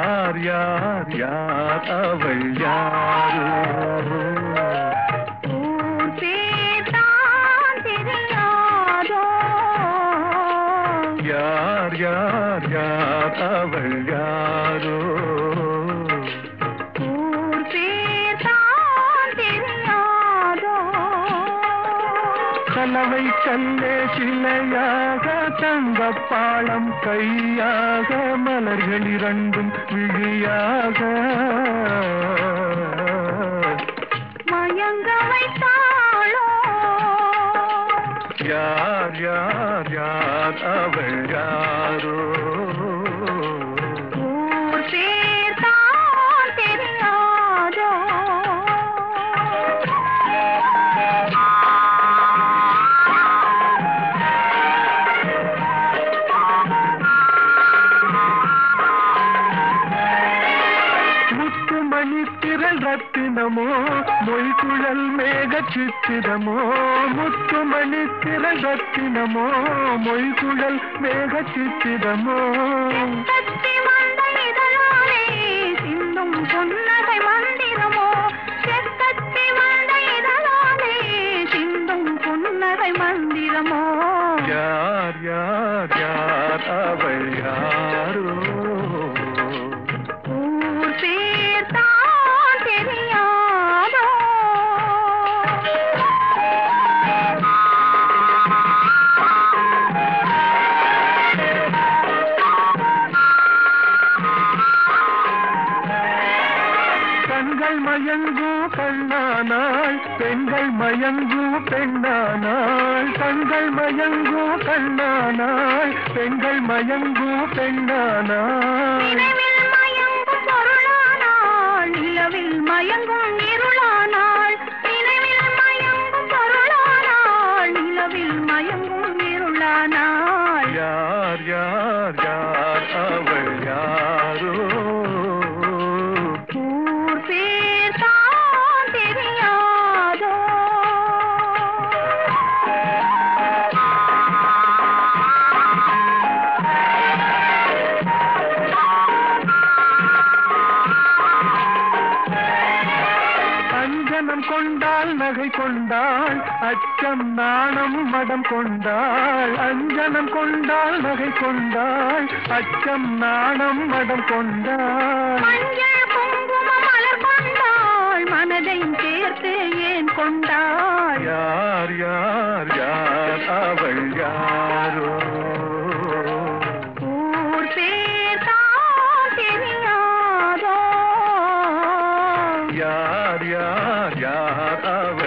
யார் யார் யார் அவள் யாரோ ஊர் பேர் தான் தெரியாதோ யார் யார் யார் அவள் யாரோ ஊர் பேர் தான் தெரியாதோ கலவை கல்லே சிலையாக தங்கப்பாளம் கையாக மலர்கள் இரண்டும் விழியாக மயங்க வைத்தாளோ யார் யார் யார் அவள் யாரோ ஊர் பேர் தான் தெரியாதோ முத்துமணி திரள் ரத்தினமோ மொய்குழல் மேக சித்திரமோ முத்துமணி திரள் ரத்தினமோ மொய்குழல் மேக சித்திரமோ தத்தி வந்த இதழாலே சிந்தும் புன்னகை மந்திரமோ செத்தத்தி வந்த இதழாலே சிந்தும் புன்னகை மந்திரமோ யார் யார் யார் அவள் யாரோ ஊர் பேர் தான் தெரியாதோ கண்கள் மயங்கு கண்ணானாள் பெண்கள் மயங்கு பெண்ணானாள் கண்கள் மயங்கு கண்ணானாள் பெண்கள் மயங்கு பெண்ணானாள் நினைவில் மயங்கும் பொருளானாள் நிலவில் மயங்கும் இருளானாள் நினைவில் மயங்கும் பொருளானாள் நிலவில் மயங்கும் இருளானாள் யார் யார் யார் அவள் யாரோ ஊர் பேர் தான் தெரியாதோ அஞ்சனம் கொண்டாள் நகை கொண்டாள் அச்சம் நாணம் மடம் கொண்டாள் அஞ்சனம் கொண்டாள் நகை கொண்டாள் அச்சம் நாணம் மடம் கொண்டாள் மஞ்சள் குங்கும மலர் கொண்டாள் மனதையும் சேர்த்து ஏன் கொண்டாள் யார் யார் யார் அவள் யாரோ ஊர் பேர் தான் தெரியாதோ யார் யார் யார் அவள்